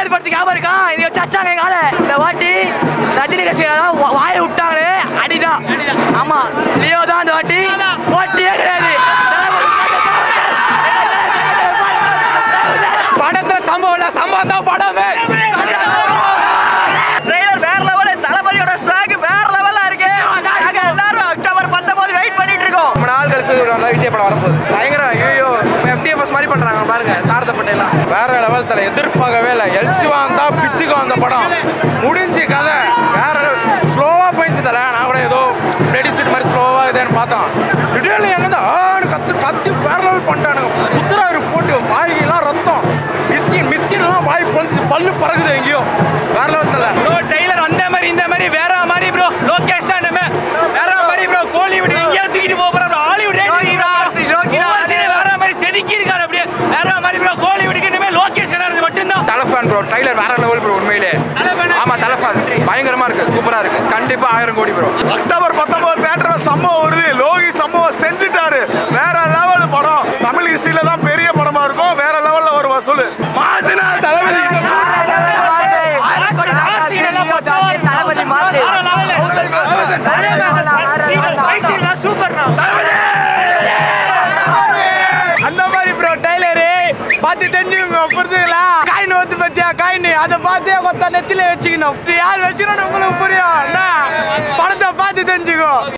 தளபதி படத்துக்கு ஞாபகம் இருக்கா இது வச்சு அச்சாங்க எங்க ஆளு இந்த வாட்டி ரஜினி ரசிகர் வாயை விட்டாங்களே அடிதான் ஆமா லியோ தான் இந்த வாட்டி போட்டியே கிடையாது படத்துல சம்பவம் இல்ல சம்பவம் தான் படமே ட்ரெய்லர் வேற லெவல் தளபதியோட ஸ்வாக் வேற லெவல்ல இருக்கு நாங்க எல்லாரும் அக்டோபர் 19 வெயிட் பண்ணிட்டு இருக்கோம் ரொம்ப நாள் கழிச்சு ஒரு நல்ல விஜய் படம் வரப்போகுது பயங்கரம் ஐயோ எஃப்டிஎஃப்எஸ் மாதிரி பண்றாங்க பாருங்க தாரதப்பட்டையெல்லாம் வேற லெவல் தலை எதிர்பார்க்கவே இல்லை எல்சி வந்தா பிச்சுக்கு வந்த படம் முடிஞ்சு கதை வேற ஸ்லோவா போயிடுச்சு தலை நான் கூட ஏதோ மெடிசிட் மாதிரி ஸ்லோவா இதேன்னு பார்த்தோம் திடீர்னு எங்க ஆன்னு கத்து கத்தி வேற லெவல் பண்ணிட்டானுங்க புத்திராவிரு போட்டு வாய்லாம் ரத்தம் மிஸ்கின் மிஸ்கின்லாம் வாய் பொழிச்சு பல்லு பறகுது எங்கேயோ வேற லெவல் தலை ப்ரோ ட்ரெய்லர் அந்த மாதிரி இந்த மாதிரி வேற மாதிரி ப்ரோ லோகேஷ் தான் நம்ம வேற மாதிரி ப்ரோ கோலிவுட் எங்கேயா தூக்கிட்டு போக போறோம் ஹாலிவுட் வேற மாதிரி செதுக்கி இருக்காரு அப்படியே வேற மாதிரி ப்ரோ கோலிவுட்டுக்கு இனிமே லோகேஷ் கிடையாது மட்டும்தான் தலஃபான் ப்ரோ ட்ரைலர் வேற லெவல் ப்ரோ உண்மையிலே ஆமா தலஃபான் பயங்கரமா இருக்கு சூப்பரா இருக்கு கண்டிப்பா ஆயிரம் கோடி ப்ரோ அக்டோபர் பத்தொன்பது தேட்டர்ல சம்பவம் வருது லோகி சம்பவம் செஞ்சுட்டாரு வேற லெவல் படம் தமிழ் ஹிஸ்டரியில தான் பெரிய படமா இருக்கும் வேற லெவல்ல ஒரு வசூல் மாசுனா தளபதி தளபதி மாசு அந்த மாதிரி ப்ரோ டைலரு பார்த்து தெரிஞ்சுக்கோங்க புரிஞ்சுங்களா காயின் ஓத்து பத்தியா காயின் அதை பார்த்தே கொத்தா நெத்தில வச்சுக்கணும் இது யார் வச்சுக்கணும் உங்களுக்கு புரியும் என்ன படத்தை பார்த்து தெரிஞ்சுக்கோ